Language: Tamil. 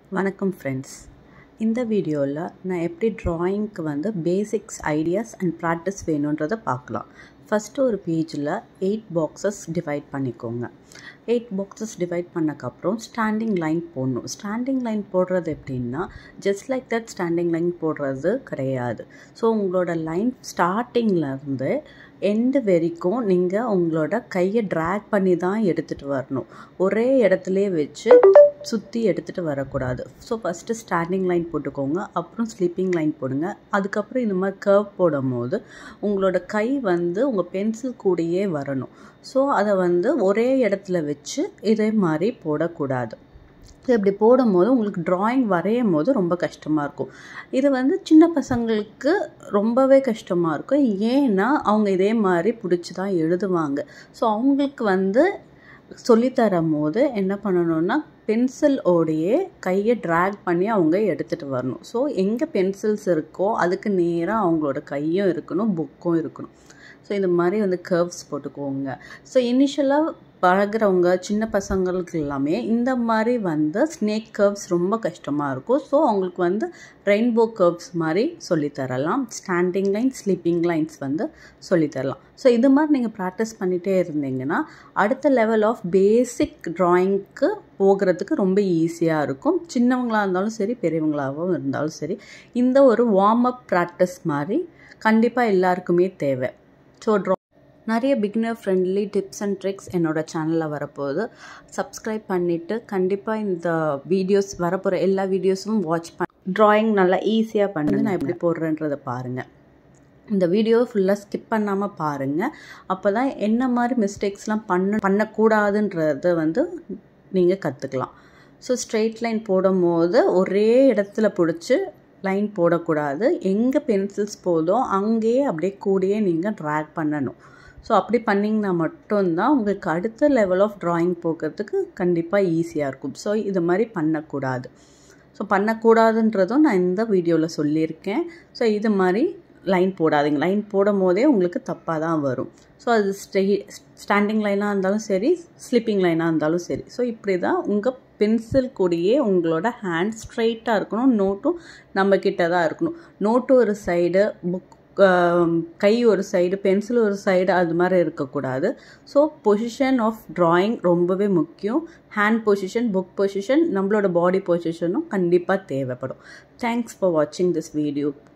வணக்கம் ஃப்ரெண்ட்ஸ் இந்த வீடியோவில் நான் எப்படி ட்ராயிங்க்கு வந்து பேசிக்ஸ் ஐடியாஸ் அண்ட் ப்ராக்டிஸ் வேணுன்றதை பார்க்கலாம் ஃபஸ்ட்டு ஒரு பேஜில் எயிட் பாக்ஸஸ் டிவைட் பண்ணிக்கோங்க எயிட் பாக்ஸஸ் டிவைட் பண்ணக்கப்புறம் ஸ்டாண்டிங் லைன் போடணும் ஸ்டாண்டிங் லைன் போடுறது எப்படின்னா just like that standing line போடுறது கிடையாது ஸோ உங்களோட லைன் ஸ்டார்டிங்லேருந்து எண்டு வரைக்கும் நீங்கள் உங்களோட கையை ட்ராக் பண்ணி தான் எடுத்துகிட்டு வரணும் ஒரே இடத்துலே வச்சு சுற்றி எடுத்துகிட்டு வரக்கூடாது ஸோ ஃபஸ்ட்டு ஸ்டாண்டிங் லைன் போட்டுக்கோங்க அப்புறம் ஸ்லீப்பிங் லைன் போடுங்க அதுக்கப்புறம் இந்த மாதிரி கர்வ் போடும் போது உங்களோட கை வந்து உங்கள் பென்சில் கூடயே வரணும் ஸோ அதை வந்து ஒரே இடத்துல வச்சு இதே மாதிரி போடக்கூடாது ஸோ இப்படி போடும்போது உங்களுக்கு ட்ராயிங் வரையும் போது ரொம்ப கஷ்டமாக இருக்கும் இது வந்து சின்ன பசங்களுக்கு ரொம்பவே கஷ்டமாக இருக்கும் ஏன்னா அவங்க இதே மாதிரி பிடிச்சி தான் எழுதுவாங்க ஸோ அவங்களுக்கு வந்து சொல்லித்தரும் போது என்ன பண்ணணும்னா பென்சில் ஓடையே கையை ட்ராக் பண்ணி அவங்க எடுத்துகிட்டு வரணும் ஸோ எங்கே பென்சில்ஸ் இருக்கோ அதுக்கு நேராக அவங்களோட கையும் இருக்கணும் புக்கும் இருக்கணும் ஸோ இந்த மாதிரி வந்து கர்வ்ஸ் போட்டுக்கோங்க ஸோ இனிஷியலாக பழகிறவங்க சின்ன பசங்களுக்கு எல்லாமே இந்த மாதிரி வந்து ஸ்னேக் கர்வ்ஸ் ரொம்ப கஷ்டமாக இருக்கும் ஸோ அவங்களுக்கு வந்து ரெயின்போ கர்வ்ஸ் மாதிரி சொல்லித்தரலாம் ஸ்டாண்டிங் லைன் ஸ்லீப்பிங் லைன்ஸ் வந்து சொல்லித்தரலாம் ஸோ இது மாதிரி நீங்கள் ப்ராக்டிஸ் பண்ணிகிட்டே இருந்தீங்கன்னா அடுத்த லெவல் ஆஃப் பேசிக் ட்ராயிங்க்கு போகிறதுக்கு ரொம்ப ஈஸியாக இருக்கும் சின்னவங்களாக இருந்தாலும் சரி பெரியவங்களாகவும் இருந்தாலும் சரி இந்த ஒரு வார்ம் அப் ப்ராக்டிஸ் மாதிரி கண்டிப்பாக எல்லாருக்குமே தேவை ஸோ ட்ரா நிறைய beginner friendly tips and tricks என்னோட சேனலில் வரப்போகுது சப்ஸ்கிரைப் பண்ணிவிட்டு கண்டிப்பாக இந்த வீடியோஸ் வரப்போகிற எல்லா வீடியோஸும் வாட்ச் பண்ண ட்ராயிங் நல்லா ஈஸியாக பண்ணி நான் எப்படி போடுறேன்றதை பாருங்கள் இந்த வீடியோ ஃபுல்லாக ஸ்கிப் பண்ணாமல் பாருங்கள் அப்போ தான் என்ன மாதிரி மிஸ்டேக்ஸ்லாம் பண்ண பண்ணக்கூடாதுன்றத வந்து நீங்கள் கற்றுக்கலாம் ஸோ ஸ்ட்ரெயிட் லைன் போடும் போது ஒரே இடத்துல பிடிச்சி லைன் போடக்கூடாது எங்கே பென்சில்ஸ் போதோ அங்கேயே அப்படியே கூடயே நீங்கள் ட்ராக் பண்ணணும் ஸோ அப்படி பண்ணிங்கன்னா மட்டும்தான் உங்களுக்கு அடுத்த லெவல் ஆஃப் ட்ராயிங் போகிறதுக்கு கண்டிப்பாக ஈஸியாக இருக்கும் ஸோ இது மாதிரி பண்ணக்கூடாது ஸோ பண்ணக்கூடாதுன்றதும் நான் இந்த வீடியோவில் சொல்லியிருக்கேன் ஸோ இது மாதிரி லைன் போடாதீங்க லைன் போடும் போதே உங்களுக்கு தப்பாக தான் வரும் ஸோ அது ஸ்டே ஸ்டாண்டிங் லைனாக இருந்தாலும் சரி ஸ்லிப்பிங் லைனாக இருந்தாலும் சரி ஸோ இப்படி தான் உங்கள் பென்சில் கூடயே உங்களோட ஹேண்ட் ஸ்ட்ரைட்டாக இருக்கணும் நோட்டும் நம்ம கிட்ட தான் இருக்கணும் நோட்டு ஒரு சைடு புக் கை ஒரு சைடு பென்சில் ஒரு சைடு அது மாதிரி இருக்கக்கூடாது ஸோ பொசிஷன் ஆஃப் ட்ராயிங் ரொம்பவே முக்கியம் ஹேண்ட் பொசிஷன் புக் பொசிஷன் நம்மளோட பாடி பொசிஷனும் கண்டிப்பாக தேவைப்படும் தேங்க்ஸ் ஃபார் வாட்சிங் திஸ் வீடியோ